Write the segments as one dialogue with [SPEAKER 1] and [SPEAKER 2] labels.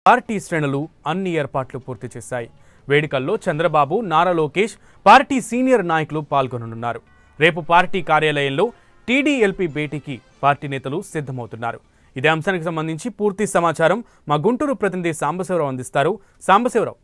[SPEAKER 1] party శ్రేణులు అన్ని ఏర్పాట్లు పూర్తి చేశాయి వేడుకల్లో చంద్రబాబు నారా లోకేష్ పార్టీ సీనియర్ నాయకులు పాల్గొననున్నారు రేపు పార్టీ కార్యాలయంలో టీడీఎల్పీ భేటీకి పార్టీ నేతలు సిద్ధమవుతున్నారు ఇదే అంశానికి సంబంధించి పూర్తి సమాచారం మా గుంటూరు ప్రతినిధి సాంబశివరావు అందిస్తారు సాంబశివరావు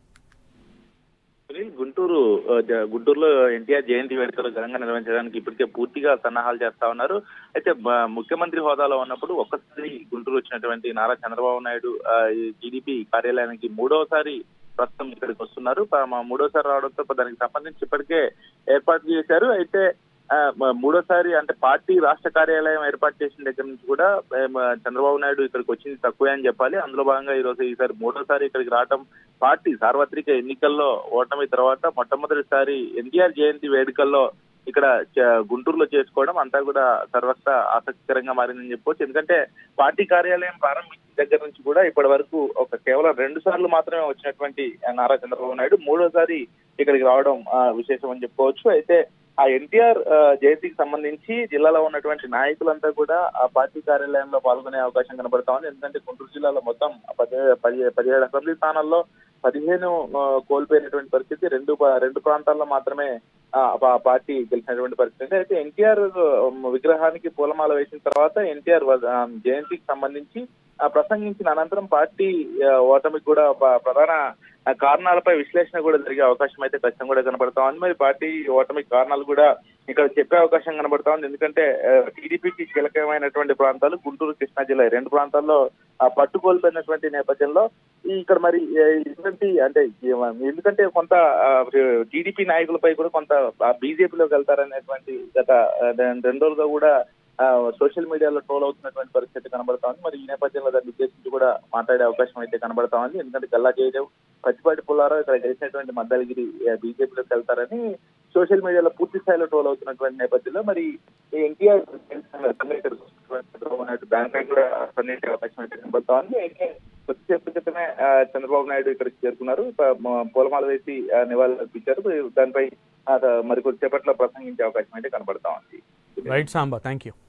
[SPEAKER 2] సునీల్, గుంటూరు ఆ, జ- గుంటూరులో ఎన్టీఆర్ జయంతి వేడుకలు ఘనంగా నిర్వహించడానికి ఇప్పటికే పూర్తిగా సన్నాహాలు చేస్తా ఉన్నారు అయితే బ- ముఖ్యమంత్రి హోదాలో ఉన్నప్పుడు ఒక్కసారి గుంటూరు వచ్చినటువంటి నారా చంద్రబాబు నాయుడు జీడీపీ కార్యాలయానికి మూడవసారి ప్రస్తుతం ఇక్కడికి వస్తున్నారు ప- మా మూడోసారి రావడంతో దానికి సంబంధించి ఇప్పటికే ఏర్పాటు చేశారు అయితే ఆ, మ- మూడోసారి అంటే పార్టీ రాష్ట్ర కార్యాలయం ఏర్పాటు చేసిన దగ్గర నుంచి కూడా ఏ, మ- చంద్రబాబు నాయుడు ఇక్కడికి వచ్చింది తక్కువే అని చెప్పాలి అందులో భాగంగా ఈ రోజు ఈసారి మూడోసారి ఇక్కడికి రావడం పార్టీ సార్వత్రిక ఎన్నికల్లో ఓటమి తర్వాత మొట్టమొదటిసారి ఎన్టీఆర్ జయంతి వేడుకల్లో ఇక్కడ చ- గుంటూరులో చేసుకోవడం అంతా కూడా సర్వస్త ఆసక్తికరంగా మారిందని చెప్పొచ్చు ఎందుకంటే పార్టీ కార్యాలయం ప్రారంభించిన దగ్గర నుంచి కూడా ఇప్పటి వరకు ఒక కేవలం రెండు సార్లు మాత్రమే వచ్చినటువంటి నారా చంద్రబాబు నాయుడు మూడోసారి ఇక్కడికి రావడం ఆ, విశేషం అని చెప్పుకోవచ్చు అయితే ఆ ఎన్టీఆర్ జయంతికి సంబంధించి జిల్లాలో ఉన్నటువంటి నాయకులంతా కూడా ఆ పార్టీ కార్యాలయంలో పాల్గొనే అవకాశం కనబడతా ఉంది ఎందుకంటే గుంటూరు జిల్లాలో మొత్తం పది పది- పదిహేడు అసెంబ్లీ స్థానాల్లో పదిహేను ఆ, కోల్పోయినటువంటి పరిస్థితి రెండు ప- రెండు ప్రాంతాల్లో మాత్రమే ఆ, పా- పార్టీ గెలిచినటువంటి పరిస్థితి అయితే ఎన్టీఆర్ విగ్రహానికి పూలమాల వేసిన తర్వాత ఎన్టీఆర్ జయంతికి సంబంధించి ఆ, ప్రసంగించిన అనంతరం పార్టీ ఆ, ఓటమికి కూడా ప- ప్రధాన ఆ, కారణాలపై విశ్లేషణ కూడా జరిగే అవకాశం అయితే ఖచ్చితంగా కూడా కనబడతా ఉంది మరి పార్టీ ఓటమికి కారణాలు కూడా ఇక్కడ చెప్పే అవకాశం కనబడతా ఉంది ఎందుకంటే టీడీపీకి కీలకమైనటువంటి ప్రాంతాలు గుంటూరు కృష్ణా జిల్లా ఈ రెండు ప్రాంతాల్లో ఆ, పట్టు కోల్పోయినటువంటి నేపథ్యంలో ఈ ఇక్కడ మరి ఏ, ఇటువంటి అంటే ఈ- ఎందుకంటే కొంత టీడీపీ నాయకులపై కూడా కొంత బీజేపీలోకి వెళ్తారనేటువంటి గత ఆ, రెండు రెండు రోజులుగా కూడా ఆ, సోషల్ మీడియాలో ట్రోల్ అవుతున్నటువంటి పరిస్థితి కనబడతా ఉంది మరి ఈ నేపథ్యంలో దాన్ని ఉద్దేశించి కూడా మాట్లాడే అవకాశం అయితే కనబడతా ఉంది ఎందుకంటే గల్లా జయదేవ్ పచ్చిపాటి పుల్లారావు ఇక్కడ గెలిచినటువంటి మద్దలగిరి బీజేపీలోకి వెళ్తారని సోషల్ మీడియాలో పూర్తి స్థాయిలో ట్రోల్ అవుతున్నటువంటి నేపథ్యంలో మరి ఈ ఎన్టీఆర్ చంద్రబాబు నాయుడు దానిపై కూడా స్పందించే అవకాశం అయితే కనబడతా ఉంది అయితే కొద్దిసేపు క్రితమే ఆ, చంద్రబాబు నాయుడు ఇక్కడికి చేరుకున్నారు ప- మ- పూలమాల వేసి ఆ, నివాళులు అర్పించారు దానిపై ఆ, మరి కొద్దిసేపట్లో ప్రసంగించే అవకాశం అయితే కనబడతా ఉంది
[SPEAKER 1] రైట్ సాంబా థ్యాంక్ యూ